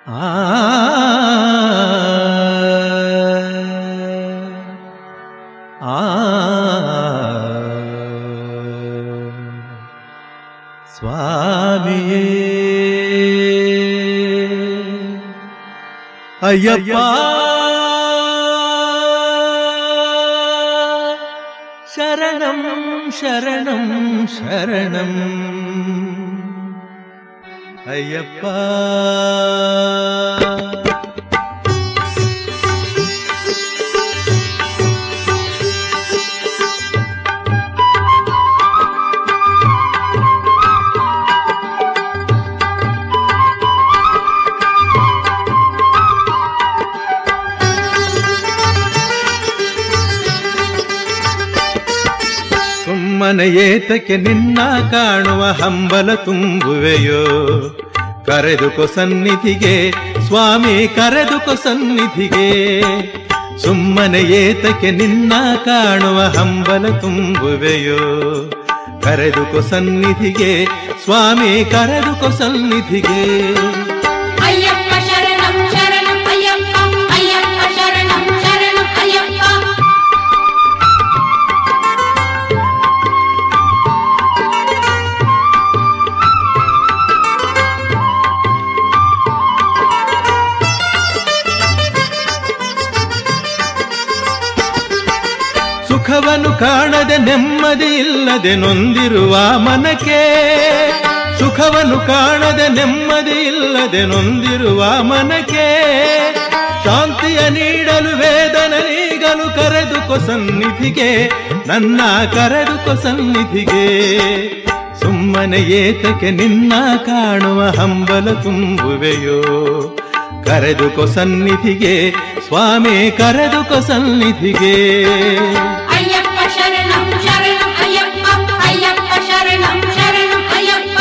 ಆ ಆ ಸ್ವಾಮಿಯೇ ಅಯ್ಯಪ್ಪ ಶರಣಂ ಶರಣಂ ಶರಣಂ ಅಯ್ಯಪ್ಪ ಸುಮ್ಮನೆ ಏತಕ್ಕೆ ನಿನ್ನ ಕಾಣುವ ಹಂಬಲ ತುಂಬುವೆಯೋ ಕರೆದುಕೊ ಸನ್ನಿಧಿಗೆ ಸ್ವಾಮಿ ಕರೆದುಕೊ ಸನ್ನಿಧಿಗೆ ಸುಮ್ಮನೆ ಏತಕ್ಕೆ ನಿನ್ನ ಕಾಣುವ ಹಂಬಲ ತುಂಬುವೆಯೋ ಕರೆದುಕೊ ಸನ್ನಿಧಿಗೆ ಸ್ವಾಮಿ ಕರೆದುಕೊ ಸನ್ನಿಧಿಗೆ ಅಯ್ಯಪ್ಪ ಶರಣಂ ಶರಣಂ ಅಯ್ಯಪ್ಪ ಅಯ್ಯಪ್ಪ ಶರಣಂ ಶರಣಂ ಅಯ್ಯಪ್ಪ ಸುಖವನ್ನು ಕಾಣದೆ ನೆಮ್ಮದಿ ಇಲ್ಲದೆ ನೊಂದಿರುವ ಮನಕ್ಕೆ ಸುಖವನ್ನು ಕಾಣದೆ ನೆಮ್ಮದಿ ಇಲ್ಲದೆ ನೊಂದಿರುವ ಮನಕ್ಕೆ ಶಾಂತಿಯ ನೀಡಲು ವೇದನ ನೀಗಲು ಕರೆದುಕೊ ಸನ್ನಿಧಿಗೆ ನನ್ನ ಕರೆದುಕೊ ಸನ್ನಿಧಿಗೆ ಸುಮ್ಮನೆ ಏತಕ್ಕೆ ನಿನ್ನ ಕಾಣುವ ಹಂಬಲ ತುಂಬುವೆಯೋ ಕರೆದುಕೊ ಸನ್ನಿಧಿಗೆ ಸ್ವಾಮಿ ಕರೆದುಕೊ ಸನ್ನಿಧಿಗೆ ಅಯ್ಯಪ್ಪ ಶರಣಂ ಶರಣಂ ಅಯ್ಯಪ್ಪ ಅಯ್ಯಪ್ಪ ಶರಣಂ ಶರಣಂ ಅಯ್ಯಪ್ಪ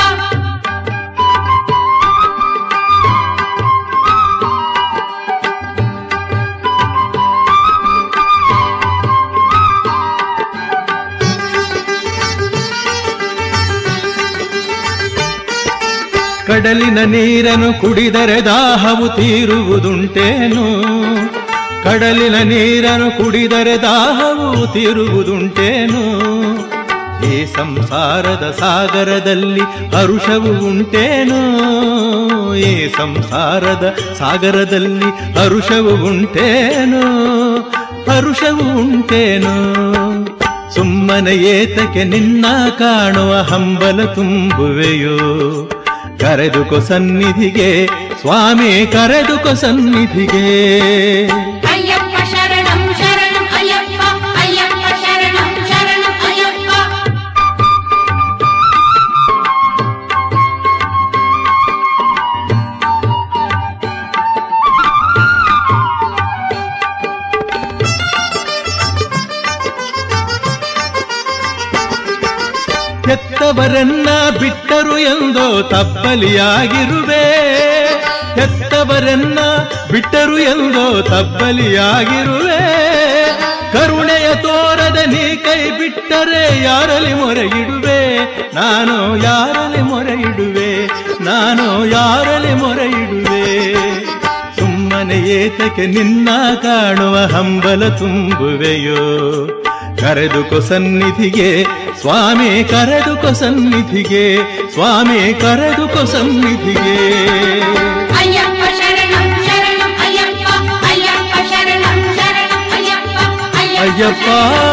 ಕಡಲಿನ ನೀರನ್ನು ಕುಡಿದರೆ ದಾಹವು ತೀರುವುದುಂಟೇನು ಕಡಲಿನ ನೀರನ್ನು ಕುಡಿದರೆ ದಾಹವು ತೀರುವುದುಂಟೇನು ಈ ಸಂಸಾರದ ಸಾಗರದಲ್ಲಿ ಹರುಷವು ಉಂಟೇನು ಈ ಸಂಸಾರದ ಸಾಗರದಲ್ಲಿ ಹರುಷವು ಉಂಟೇನು ಹರುಷವು ಉಂಟೇನು ಸುಮ್ಮನೆ ಏತಕ್ಕೆ ನಿನ್ನ ಕಾಣುವ ಹಂಬಲ ತುಂಬುವೆಯೋ ಕರೆದುಕೊ ಸನ್ನಿಧಿಗೆ ಸ್ವಾಮಿ ಕರೆದುಕೊ ಸನ್ನಿಧಿಗೆ ಅಯ್ಯಪ್ಪ ಶರಣಂ ಶರಣಂ ಅಯ್ಯಪ್ಪ ಅಯ್ಯಪ್ಪ ಶರಣಂ ಶರಣಂ ಅಯ್ಯಪ್ಪ ಹೆತ್ತವರನ್ನ ಬಿಟ್ಟರು ಎಂದೋ ತಪ್ಪಲಿಯಾಗಿರುವೆ ಹೆತ್ತವರನ್ನ ಬಿಟ್ಟರು ಎಂದೋ ತಪ್ಪಲಿಯಾಗಿರುವೆ ಕರುಣೆಯ ತೋರದ ನೀ ಕೈ ಬಿಟ್ಟರೆ ಯಾರಲ್ಲಿ ಮೊರೆ ಇಡುವೆ ನಾನು ಯಾರಲ್ಲಿ ಮೊರೆ ಇಡುವೆ ನಾನು ಯಾರಲ್ಲಿ ಮೊರೆ ಇಡುವೆ ಸುಮ್ಮನೆ ಏತಕ್ಕೆ ನಿನ್ನ ಕಾಣುವ ಹಂಬಲ ತುಂಬುವೆಯೋ ಕರೆದುಕೊ ಸನ್ನಿಧಿಗೆ ಸ್ವಾಮಿ ಕರೆದುಕೊ ಸನ್ನಿಧಿಗೆ ಸ್ವಾಮಿ ಕರೆದುಕೊ ಸನ್ನಿಧಿಗೆ ಅಯ್ಯಪ್ಪ ಶರಣಂ ಶರಣಂ ಅಯ್ಯಪ್ಪ ಅಯ್ಯಪ್ಪ ಶರಣಂ ಶರಣಂ ಅಯ್ಯಪ್ಪ ಅಯ್ಯಪ್ಪ